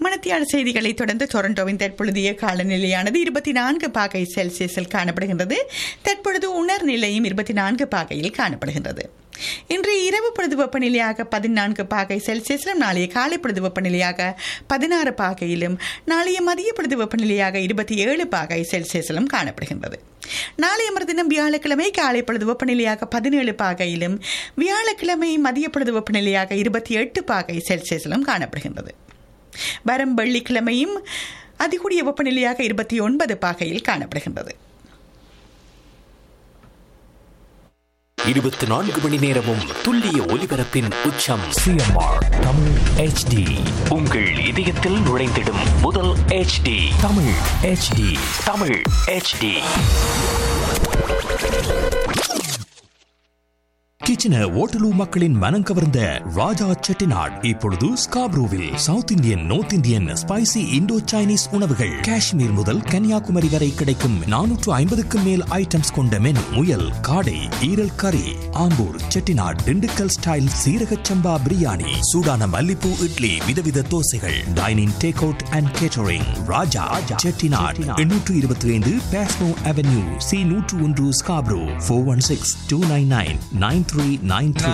மணத்தியாள செய்திகளை தொடர்ந்து டொரண்டோவின் தற்பொழுதைய காலநிலையானது இருபத்தி நான்கு பாகை செல்சியஸில் காணப்படுகின்றது தற்பொழுது உணர் நிலையும் இருபத்தி நான்கு பாகையில் காணப்படுகின்றது இன்று இரவு பொழுது வெப்பநிலையாக பதினான்கு பாகை செல்சியஸிலும் நாளைய காலை பொழுது வெப்பநிலையாக பதினாறு பாகையிலும் நாளைய மதிய பொழுது வெப்பநிலையாக இருபத்தி ஏழு பாகை செல்சியஸிலும் காணப்படுகின்றது நாளைய மறுதினம் வியாழக்கிழமை காலை பொழுது வெப்பநிலையாக பதினேழு பாகையிலும் வியாழக்கிழமை மதிய பொழுது வெப்பநிலையாக இருபத்தி எட்டு பாகை செல்சியஸிலும் காணப்படுகின்றது வரும் வெள்ளிக்கிழமையும் அதிகூடிய வெப்பநிலையாக இருபத்தி ஒன்பது பாகையில் காணப்படுகின்றது இருபத்தி நான்கு மணி நேரமும் துல்லிய ஒலிபரப்பின் உச்சம் சிஎம்ஆர் தமிழ் ஹெச்டி உங்கள் இதயத்தில் நுழைந்திடும் முதல் HD Tamil HD Tamil HD kitchen ஓட்டலு மக்களின் மனம் கவர்ந்த ராஜா செட்டிநாட் இப்பொழுது ஸ்காப்ரூவில் south Indian north Indian spicy Indo Chinese உணவுகள் காஷ்மீர் முதல் கன்னியாகுமரி வரை கிடைக்கும் நானூற்று ஐம்பதுக்கும் மேல் ஐட்டம்ஸ் கொண்ட மெனு முயல் காடை ஈரல் கறி ஆம்பூர் செட்டிநாட் திண்டுக்கல் ஸ்டைல் சீரக சம்பா பிரியாணி சூடான மல்லிப்பூ இட்லி விதவித தோசைகள் dining take out and catering Raja Chettinad எண்ணூற்று இருபத்தி ஐந்து பேஸ்மோ அவென்யூ சி நூற்று ஒன்று Scarborough four one six two nine nine nine three nine three